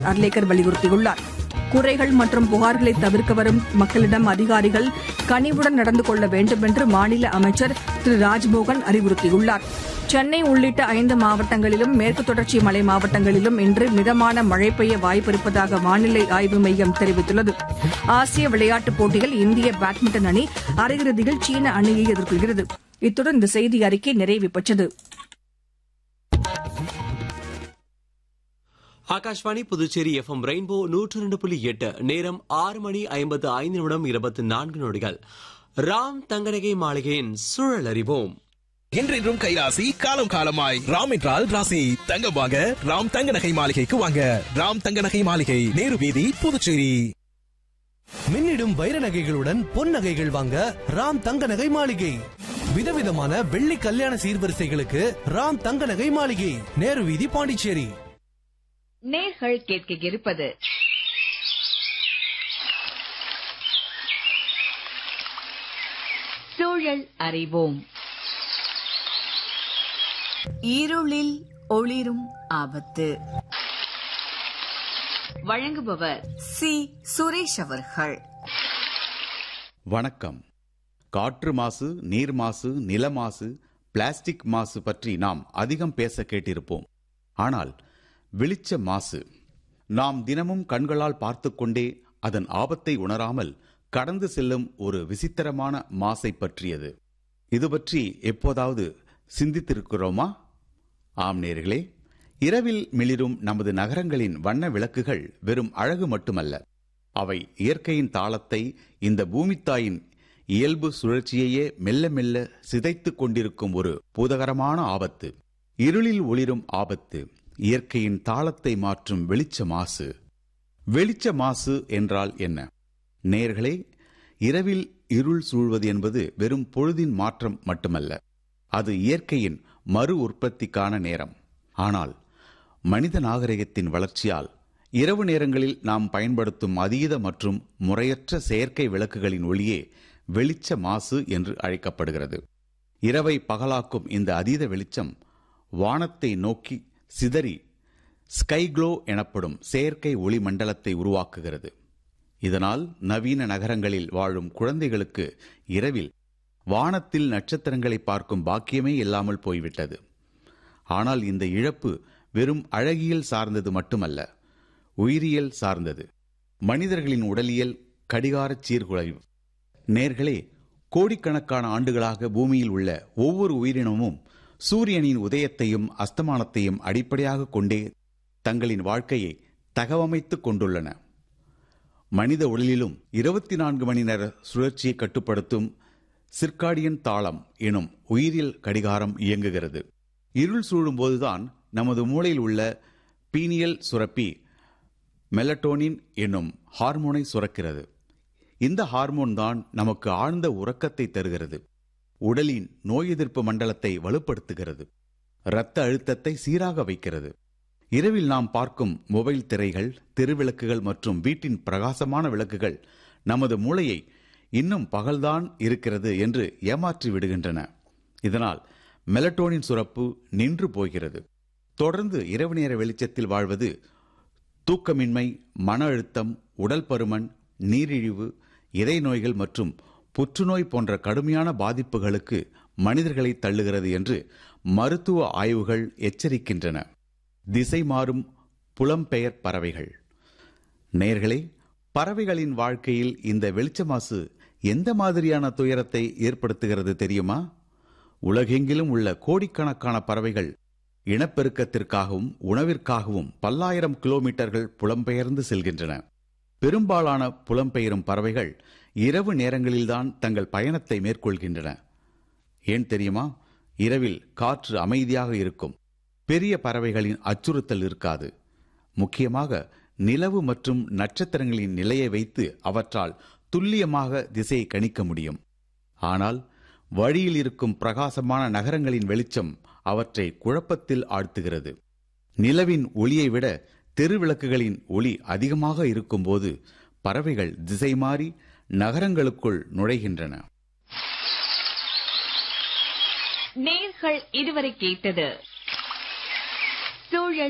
அர்லேக்கர் வலியுறுத்தியுள்ளார் குறைகள் மற்றும் புகார்களை தவிர்க்க வரும் மக்களிடம் அதிகாரிகள் கனிவுடன் நடந்து கொள்ள வேண்டும் என்று மாநில அமைச்சர் திரு ராஜ்மோகன் அறிவுறுத்தியுள்ளார் சென்னை உள்ளிட்ட ஐந்து மாவட்டங்களிலும் மேற்கு தொடர்ச்சி மலை மாவட்டங்களிலும் இன்று மிதமான மழை பெய்ய வாய்ப்பிருப்பதாக வானிலை ஆய்வு மையம் தெரிவித்துள்ளது ஆசிய விளையாட்டுப் போட்டியில் இந்திய பேட்மிண்டன் அணி அரையிறுதியில் சீன அணியை எதிர்கொள்கிறது இத்துடன் இந்த செய்தி அறிக்கை நிறைவு பெற்றது ஆகாஷ்வாணி புதுச்சேரி எஃப்எம் ரெயின்போ நூற்று ரெண்டு புள்ளி எட்டு நேரம் ஆறு மணி ஐம்பத்து ஐந்து நிமிடம் இருபத்தி நான்கு நொடிகள் ராம் தங்கநகை மாளிகையின் சூழல் அறிவோம் என்றென்றும் கைராசி காலம் காலமாய் ராம் என்றால் ராசி தங்கம் வாங்க ராம் தங்க நகை மாளிகைக்கு வாங்க ராம் தங்க நகை மாளிகை நேரு வீதி புதுச்சேரி மின்னிடும் வைர நகைகளுடன் பொன் நகைகள் வாங்க ராம் தங்க நகை மாளிகை விதவிதமான வெள்ளி கல்யாண சீர்வரிசைகளுக்கு ராம் தங்க நகை மாளிகை நேரு வீதி பாண்டிச்சேரி நேர்கள் கேட்க இருப்பது சூழல் அறிவோம் இருளில் ஒளிரும் ஆபத்து வழங்குபவர் சி சுரேஷ் அவர்கள் வணக்கம் காற்று மாசு நீர் மாசு நில மாசு பிளாஸ்டிக் மாசு பற்றி நாம் அதிகம் பேச கேட்டிருப்போம் ஆனால் வெளிச்ச மாசு நாம் தினமும் கண்களால் பார்த்துக் கொண்டே அதன் ஆபத்தை உணராமல் கடந்து செல்லும் ஒரு விசித்திரமான மாசை பற்றியது இது பற்றி எப்போதாவது சிந்தித்திருக்கிறோமா ஆம் நேர்களே இரவில் மிளிரும் நமது நகரங்களின் வண்ண விளக்குகள் வெறும் அழகு மட்டுமல்ல அவை இயற்கையின் தாளத்தை இந்த பூமித்தாயின் இயல்பு சுழற்சியையே மெல்ல மெல்ல சிதைத்துக் கொண்டிருக்கும் ஒரு பூதகரமான ஆபத்து இருளில் ஒளிரும் ஆபத்து இயற்கையின் தாளத்தை மாற்றும் வெளிச்ச மாசு வெளிச்ச மாசு என்றால் என்ன நேர்களே இரவில் இருள் சூழ்வது என்பது வெறும் பொழுதின் மாற்றம் மட்டுமல்ல அது இயற்கையின் மறு உற்பத்திக்கான நேரம் ஆனால் மனித நாகரிகத்தின் வளர்ச்சியால் இரவு நேரங்களில் நாம் பயன்படுத்தும் அதீத மற்றும் முறையற்ற செயற்கை விளக்குகளின் ஒளியே வெளிச்ச மாசு என்று அழைக்கப்படுகிறது இரவை பகலாக்கும் இந்த அதீத வெளிச்சம் வானத்தை நோக்கி சிதறி ஸ்கைக்ளோ எனப்படும் செயற்கை ஒளி மண்டலத்தை உருவாக்குகிறது இதனால் நவீன நகரங்களில் வாழும் குழந்தைகளுக்கு இரவில் வானத்தில் நட்சத்திரங்களை பார்க்கும் பாக்கியமே இல்லாமல் போய்விட்டது ஆனால் இந்த இழப்பு வெறும் அழகியல் சார்ந்தது மட்டுமல்ல உயிரியல் சார்ந்தது மனிதர்களின் உடலியல் கடிகாரச் சீர்குலைவு நேர்களே கோடிக்கணக்கான ஆண்டுகளாக பூமியில் உள்ள ஒவ்வொரு உயிரினமும் சூரியனின் உதயத்தையும் அஸ்தமானத்தையும் அடிப்படையாக கொண்டே தங்களின் வாழ்க்கையை தகவமைத்துக் கொண்டுள்ளன மனித உடலிலும் இருபத்தி நான்கு மணி நேர சுழற்சியை கட்டுப்படுத்தும் சிர்காடியன் தாளம் எனும் உயிரியல் கடிகாரம் இயங்குகிறது இருள் சூழும்போதுதான் நமது மூளையில் உள்ள பீனியல் சுரப்பி மெலட்டோனின் என்னும் ஹார்மோனை சுரக்கிறது இந்த ஹார்மோன் தான் நமக்கு ஆழ்ந்த உறக்கத்தை தருகிறது உடலின் நோய் எதிர்ப்பு மண்டலத்தை வலுப்படுத்துகிறது இரத்த அழுத்தத்தை சீராக வைக்கிறது இரவில் நாம் பார்க்கும் மொபைல் திரைகள் தெருவிளக்குகள் மற்றும் வீட்டின் பிரகாசமான விளக்குகள் நமது மூளையை இன்னும் பகல்தான் இருக்கிறது என்று ஏமாற்றி விடுகின்றன இதனால் மெலட்டோனின் சுரப்பு நின்று போகிறது தொடர்ந்து இரவு நேர வெளிச்சத்தில் வாழ்வது தூக்கமின்மை மன அழுத்தம் உடல் பருமன் நீரிழிவு இதய நோய்கள் மற்றும் புற்றுநோய் போன்ற கடுமையான பாதிப்புகளுக்கு மனிதர்களை தள்ளுகிறது என்று மருத்துவ ஆய்வுகள் எச்சரிக்கின்றன திசை மாறும் புலம்பெயர் பறவைகள் நேர்களே பறவைகளின் வாழ்க்கையில் இந்த வெளிச்ச மாசு எந்த மாதிரியான துயரத்தை ஏற்படுத்துகிறது தெரியுமா உலகெங்கிலும் உள்ள கோடிக்கணக்கான பறவைகள் இனப்பெருக்கத்திற்காகவும் உணவிற்காகவும் பல்லாயிரம் கிலோமீட்டர்கள் புலம்பெயர்ந்து செல்கின்றன பெரும்பாலான புலம்பெயரும் பறவைகள் இரவு நேரங்களில்தான் தங்கள் பயணத்தை மேற்கொள்கின்றன ஏன் தெரியுமா இரவில் காற்று அமைதியாக இருக்கும் பெரிய பறவைகளின் அச்சுறுத்தல் இருக்காது முக்கியமாக நிலவு மற்றும் நட்சத்திரங்களின் நிலையை வைத்து அவற்றால் துல்லியமாக திசையை கணிக்க முடியும் ஆனால் வழியில் இருக்கும் பிரகாசமான நகரங்களின் வெளிச்சம் அவற்றை குழப்பத்தில் ஆழ்த்துகிறது நிலவின் ஒளியை விட தெருவிளக்குகளின் ஒளி அதிகமாக இருக்கும்போது பறவைகள் திசை மாறி நகரங்களுக்குள் நுழைகின்றன நேர்கள் இதுவரை கேட்டது சூழல்